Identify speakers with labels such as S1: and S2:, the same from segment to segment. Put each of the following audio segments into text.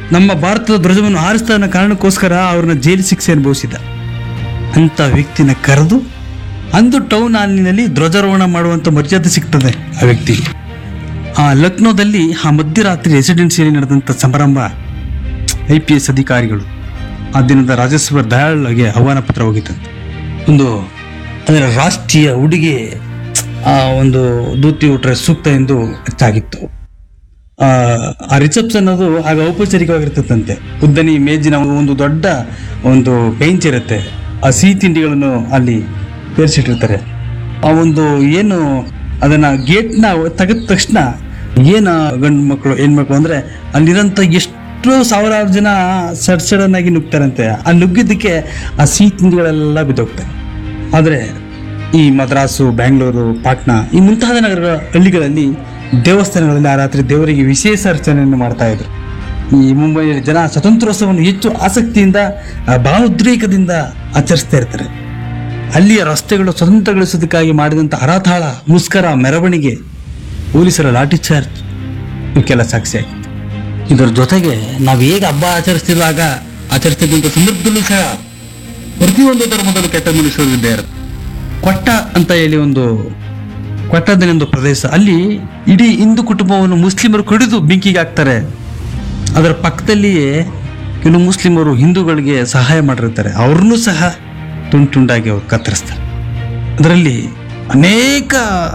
S1: ನಮ್ಮ ಭಾರತದ ಧ್ವಜವನ್ನು ಹಾರಿಸ್ತಾ ಅನ್ನೋ ಕಾರಣಕ್ಕೋಸ್ಕರ ಅವ್ರನ್ನ ಜೈಲು ಶಿಕ್ಷೆ ಅನುಭವಿಸಿದ ಅಂತ ವ್ಯಕ್ತಿನ ಕರೆದು ಅಂದು ಟೌನ್ ಹಾಲಿನಲ್ಲಿ ಧ್ವಜಾರೋಹಣ ಮಾಡುವಂಥ ಮರ್ಯಾದೆ ಸಿಗ್ತದೆ ಆ ವ್ಯಕ್ತಿಗೆ ಆ ಲಕ್ನೋದಲ್ಲಿ ಆ ಮಧ್ಯರಾತ್ರಿ ರೆಸಿಡೆನ್ಸಿಯಲ್ಲಿ ನಡೆದಂಥ ಸಮಾರಂಭ ಐ ಪಿ ಎಸ್ ಅಧಿಕಾರಿಗಳು ಆ ದಿನದ ರಾಜಸಭಾ ದಯಾಳ್ಗೆ ಆಹ್ವಾನ ಪತ್ರ ಹೋಗಿತ್ತಂತೆ ಒಂದು ಅದರ ರಾಷ್ಟ್ರೀಯ ಉಡುಗೆ ಆ ಒಂದು ಧೋತಿ ಉಟ್ರೆ ಸೂಕ್ತ ಎಂದು ಹೆಚ್ಚಾಗಿತ್ತು ಆ ಆ ರಿಸೆಪ್ಷನ್ ಅದು ಆಗ ಔಪಚಾರಿಕವಾಗಿರ್ತದಂತೆ ಉದ್ದನಿ ಮೇಜಿನ ಒಂದು ದೊಡ್ಡ ಒಂದು ಬೆಂಚ್ ಇರುತ್ತೆ ಆ ಸಿಹಿ ತಿಂಡಿಗಳನ್ನು ಅಲ್ಲಿ ಬೇರಿಸಿಟ್ಟಿರ್ತಾರೆ ಆ ಒಂದು ಏನು ಅದನ್ನ ಗೇಟ್ನ ತೆಗೆದ ತಕ್ಷಣ ಏನ ಗಂಡು ಮಕ್ಕಳು ಹೆಣ್ಮಕ್ಳು ಅಂದ್ರೆ ಅಲ್ಲಿರೋಂಥ ಎಷ್ಟೋ ಸಾವಿರಾರು ಜನ ಸಡ್ ಸಡನ್ ಆಗಿ ನುಗ್ತಾರಂತೆ ಆ ನುಗ್ಗಿದ್ದಕ್ಕೆ ಆ ಸಿಹಿ ತಿಂಡಿಗಳೆಲ್ಲ ಬಿದ್ದೋಗ್ತವೆ ಆದರೆ ಈ ಮದ್ರಾಸು ಬ್ಯಾಂಗ್ಳೂರು ಪಾಟ್ನಾ ಈ ಮುಂತಾದ ನಗರಗಳ ಹಳ್ಳಿಗಳಲ್ಲಿ ದೇವಸ್ಥಾನಗಳಲ್ಲಿ ಆ ರಾತ್ರಿ ದೇವರಿಗೆ ವಿಶೇಷ ಅರ್ಚನೆಯನ್ನು ಮಾಡ್ತಾ ಇದ್ರು ಈ ಮುಂಬೈಯಲ್ಲಿ ಜನ ಸ್ವತಂತ್ರೋತ್ಸವವನ್ನು ಹೆಚ್ಚು ಆಸಕ್ತಿಯಿಂದ ಆ, ಭಾವೋದ್ರೇಕದಿಂದ ಆಚರಿಸ್ತಾ ಇರ್ತಾರೆ ಅಲ್ಲಿಯ ರಸ್ತೆಗಳು ಸ್ವತಂತ್ರಗೊಳಿಸೋದಕ್ಕಾಗಿ ಮಾಡಿದಂಥ ಹರಾತಾಳ ಮುಸ್ಕರ ಮೆರವಣಿಗೆ ಪೊಲೀಸರ ಲಾಠಿ ಚಾರ್ಜ್ ಇವಕ್ಕೆಲ್ಲ ಸಾಕ್ಷಿಯಾಗಿತ್ತು ಇದರ ಜೊತೆಗೆ ನಾವು ಹೇಗೆ ಹಬ್ಬ ಆಚರಿಸ್ತಿರುವಾಗ ಆಚರಿಸ್ತಿದ್ದಂಥ ಸಂದರ್ಭದಲ್ಲೂ ಸಹ ಪ್ರತಿಯೊಂದು ಧರ್ಮದಲ್ಲೂ ಕೆಟ್ಟ ಮನುಷ್ಯರು ಇದ್ದೇ ಇರುತ್ತೆ ಕೊಟ್ಟ ಅಂತ ಹೇಳಿ ಒಂದು ಕೊಟ್ಟದನೆ ಒಂದು ಪ್ರದೇಶ ಅಲ್ಲಿ ಇಡೀ ಹಿಂದೂ ಕುಟುಂಬವನ್ನು ಮುಸ್ಲಿಮರು ಕಡಿದು ಬೆಂಕಿಗೆ ಹಾಕ್ತಾರೆ ಅದರ ಪಕ್ಕದಲ್ಲಿಯೇ ಕೆಲವು ಮುಸ್ಲಿಮರು ಹಿಂದೂಗಳಿಗೆ ಸಹಾಯ ಮಾಡಿರ್ತಾರೆ ಅವ್ರನ್ನೂ ಸಹ ತುಂಡು ತುಂಡಾಗಿ ಅವ್ರು ಕತ್ತರಿಸ್ತಾರೆ ಅದರಲ್ಲಿ ಅನೇಕ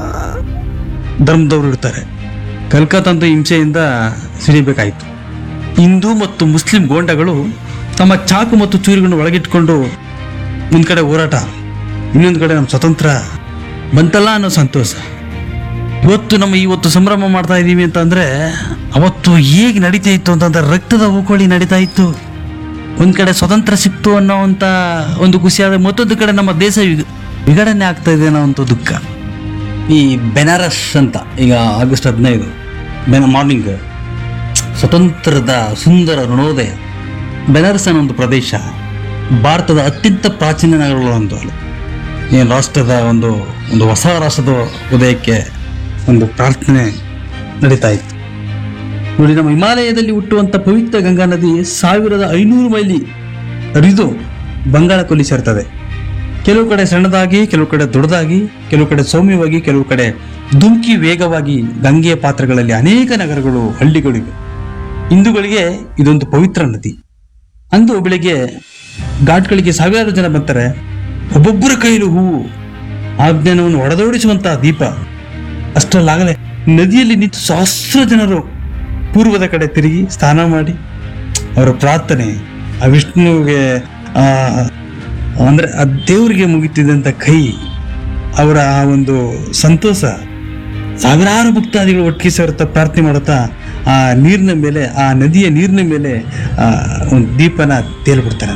S1: ಧರ್ಮದವರು ಇರ್ತಾರೆ ಕಲ್ಕತ್ತಂತ ಹಿಂಸೆಯಿಂದ ಸಿಡಿಬೇಕಾಯಿತು ಹಿಂದೂ ಮತ್ತು ಮುಸ್ಲಿಂ ಗೋಂಡಗಳು ತಮ್ಮ ಚಾಕು ಮತ್ತು ಚೂರಿಗಳನ್ನು ಒಳಗಿಟ್ಕೊಂಡು ಒಂದು ಕಡೆ ಹೋರಾಟ ಇನ್ನೊಂದು ಕಡೆ ನಮ್ಮ ಸ್ವತಂತ್ರ ಬಂತಲ್ಲ ಅನ್ನೋ ಸಂತೋಷ ಇವತ್ತು ನಮ್ಮ ಇವತ್ತು ಸಂಭ್ರಮ ಮಾಡ್ತಾ ಇದ್ದೀವಿ ಅಂತಂದ್ರೆ ಅವತ್ತು ಹೇಗೆ ನಡೀತಾ ಇತ್ತು ಅಂತಂದ್ರೆ ರಕ್ತದ ಹೂಕೋಳಿ ನಡೀತಾ ಇತ್ತು ಒಂದ್ ಕಡೆ ಸ್ವತಂತ್ರ ಸಿಕ್ತು ಅನ್ನೋವಂಥ ಒಂದು ಖುಷಿಯಾದ ಮತ್ತೊಂದು ಕಡೆ ನಮ್ಮ ದೇಶ ವಿಗ- ವಿಘಟನೆ ಆಗ್ತಾ ಇದೆ ಅನ್ನೋ ಒಂದು ದುಃಖ ಈ ಬೆನಾರಸ್ ಅಂತ ಈಗ ಆಗಸ್ಟ್ ಹದಿನೈದು ಬೆನ ಮಾರ್ನಿಂಗ್ ಸ್ವತಂತ್ರದ ಸುಂದರ ಋಣೋದಯ ಬೆನಾರಸ್ ಅನ್ನೋ ಒಂದು ಪ್ರದೇಶ ಭಾರತದ ಅತ್ಯಂತ ಪ್ರಾಚೀನ ನಗರಗಳ ಒಂದು ಅಲ್ಲ ಏನು ರಾಷ್ಟ್ರದ ಒಂದು ಒಂದು ಹೊಸ ರಾಷ್ಟ್ರದ ಉದಯಕ್ಕೆ ಒಂದು ಪ್ರಾರ್ಥನೆ ನಡೀತಾ ಇತ್ತು ನೋಡಿ ನಮ್ಮ ಹಿಮಾಲಯದಲ್ಲಿ ಹುಟ್ಟುವಂಥ ಪವಿತ್ರ ಗಂಗಾ ನದಿ ಸಾವಿರದ ಐನೂರು ಮೈಲಿ ಹರಿದು ಬಂಗಾಳ ಕೊಲ್ಲಿ ಸೇರ್ತದೆ ಕೆಲವು ಕಡೆ ಸಣ್ಣದಾಗಿ ಕೆಲವು ಕಡೆ ದೊಡ್ಡದಾಗಿ ಕೆಲವು ಕಡೆ ಸೌಮ್ಯವಾಗಿ ಕೆಲವು ಕಡೆ ಧುಮ್ಕಿ ವೇಗವಾಗಿ ಗಂಗೆಯ ಪಾತ್ರಗಳಲ್ಲಿ ಅನೇಕ ನಗರಗಳು ಹಳ್ಳಿಗಳಿವೆ ಹಿಂದೂಗಳಿಗೆ ಇದೊಂದು ಪವಿತ್ರ ನದಿ ಅಂದು ಬೆಳಿಗ್ಗೆ ಘಾಟ್ಗಳಿಗೆ ಸಾವಿರಾರು ಜನ ಬರ್ತಾರೆ ಒಬ್ಬೊಬ್ಬರ ಕೈಲೂ ಹೂವು ಆ ಜ್ಞಾನವನ್ನು ಒಡೆದೋಡಿಸುವಂತಹ ದೀಪ ಅಷ್ಟರಲ್ಲಾಗಲೇ ನದಿಯಲ್ಲಿ ನಿಂತು ಸಹಸ್ರ ಜನರು ಪೂರ್ವದ ಕಡೆ ತಿರುಗಿ ಸ್ನಾನ ಮಾಡಿ ಅವರ ಪ್ರಾರ್ಥನೆ ಆ ವಿಷ್ಣುವಿಗೆ ಆ, ಅಂದ್ರೆ ಆ ದೇವರಿಗೆ ಮುಗಿತಿದ್ದಂಥ ಕೈ ಅವರ ಆ ಒಂದು ಸಂತೋಷ ಸಾವಿರಾರು ಭಕ್ತಾದಿಗಳು ಒಟ್ಟಿಗೆ ಸೇರುತ್ತಾ ಪ್ರಾರ್ಥನೆ ಮಾಡುತ್ತಾ ಆ ನೀರಿನ ಮೇಲೆ ಆ ನದಿಯ ನೀರಿನ ಮೇಲೆ ಆ ಒಂದು ದೀಪನ ತೇಲ್ಬಿಡ್ತಾರೆ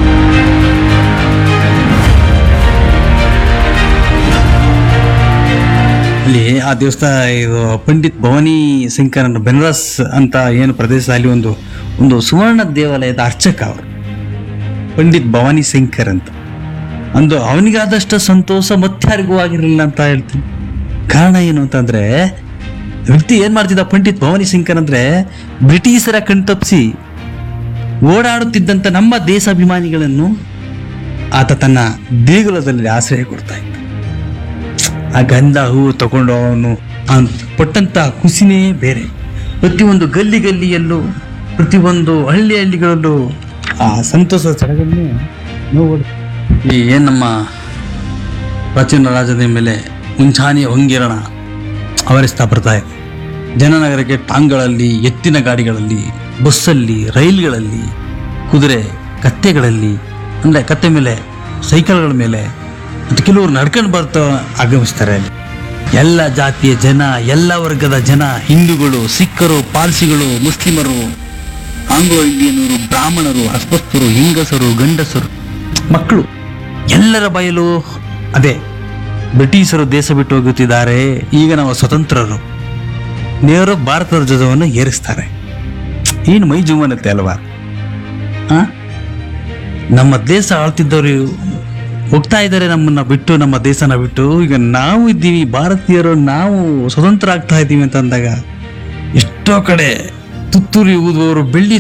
S1: ಅಲ್ಲಿ ಆ ದೇವಸ್ಥಾನ ಇದು ಪಂಡಿತ್ ಭವಾನಿ ಶಂಕರನ್ ಬೆನಾರಸ್ ಅಂತ ಏನು ಪ್ರದೇಶ ಅಲ್ಲಿ ಒಂದು ಒಂದು ಸುವರ್ಣ ದೇವಾಲಯದ ಅರ್ಚಕ ಅವರು ಪಂಡಿತ್ ಭವಾನಿ ಶಂಕರ್ ಅಂತ ಅಂದು ಅವನಿಗಾದಷ್ಟು ಸಂತೋಷ ಮತ್ತಾರಿಗೂ ಆಗಿರಲಿಲ್ಲ ಅಂತ ಹೇಳ್ತೀನಿ ಕಾರಣ ಏನು ಅಂತಂದ್ರೆ ವ್ಯಕ್ತಿ ಏನ್ ಮಾಡ್ತಿದ್ದ ಪಂಡಿತ್ ಭವಾನಿ ಶಂಕರ್ ಅಂದ್ರೆ ಬ್ರಿಟಿಷರ ಕಣ್ತಪ್ಪಿಸಿ ಓಡಾಡುತ್ತಿದ್ದಂಥ ನಮ್ಮ ದೇಶಾಭಿಮಾನಿಗಳನ್ನು ಆತ ತನ್ನ ದೇಗುಲದಲ್ಲಿ ಆಶ್ರಯ ಕೊಡ್ತಾ ಇದ್ದ ಆ ಗಂಧ ಹೂವು ತಗೊಂಡು ಅವನು ಅವನು ಪಟ್ಟಂತ ಖುಷಿನೇ ಬೇರೆ ಪ್ರತಿಯೊಂದು ಗಲ್ಲಿ ಗಲ್ಲಿಯಲ್ಲೂ ಪ್ರತಿಯೊಂದು ಹಳ್ಳಿ ಹಳ್ಳಿಗಳಲ್ಲೂ ಆ ಸಂತೋಷದ ಸಡಗನ್ನು ನೋಡು ಈ ಏನು ನಮ್ಮ ಪ್ರಾಚೀನ ರಾಜದ ಮೇಲೆ ಮುಂಚಾನೆಯ ಹೊಂಗಿರಣ ಅವರಿಸ್ತಾ ಬರ್ತಾ ಇದೆ ಜನನಗರಕ್ಕೆ ಟಾಂಗ್ಗಳಲ್ಲಿ ಎತ್ತಿನ ಗಾಡಿಗಳಲ್ಲಿ ಬಸ್ಸಲ್ಲಿ ರೈಲ್ಗಳಲ್ಲಿ ಕುದುರೆ ಕತ್ತೆಗಳಲ್ಲಿ ಅಂದರೆ ಕತ್ತೆ ಮೇಲೆ ಸೈಕಲ್ಗಳ ಮೇಲೆ ಮತ್ತು ಕೆಲವರು ನಡ್ಕೊಂಡು ಬರ್ತಾ ಆಗಮಿಸ್ತಾರೆ ಅಲ್ಲಿ ಎಲ್ಲ ಜಾತಿಯ ಜನ ಎಲ್ಲ ವರ್ಗದ ಜನ ಹಿಂದೂಗಳು ಸಿಖ್ಖರು ಪಾರ್ಸಿಗಳು ಮುಸ್ಲಿಮರು ಆಂಗ್ಲೋ ಇಂಡಿಯನರು ಬ್ರಾಹ್ಮಣರು ಅಸ್ವಸ್ಥರು ಹಿಂಗಸರು ಗಂಡಸರು ಮಕ್ಕಳು ಎಲ್ಲರ ಬಯಲು ಅದೇ ಬ್ರಿಟಿಷರು ದೇಶ ಬಿಟ್ಟು ಹೋಗುತ್ತಿದ್ದಾರೆ ಈಗ ನಾವು ಸ್ವತಂತ್ರರು ನೇರು ಭಾರತದ ಧ್ವಜವನ್ನು ಏರಿಸ್ತಾರೆ ಏನು ಮೈ ಜುಮ್ಮನತ್ತೆ ಅಲ್ವಾ ಆ? ನಮ್ಮ ದೇಶ ಆಳ್ತಿದ್ದವರು ಹೋಗ್ತಾ ಇದ್ದಾರೆ ನಮ್ಮನ್ನ ಬಿಟ್ಟು ನಮ್ಮ ದೇಶನ ಬಿಟ್ಟು ಈಗ ನಾವು ಇದ್ದೀವಿ ಭಾರತೀಯರು ನಾವು ಸ್ವತಂತ್ರ ಆಗ್ತಾ ಇದ್ದೀವಿ ಅಂತ ಅಂದಾಗ ಎಷ್ಟೋ ಕಡೆ ತುತ್ತೂರಿ ಊದುವವರು ಬೆಳ್ಳಿ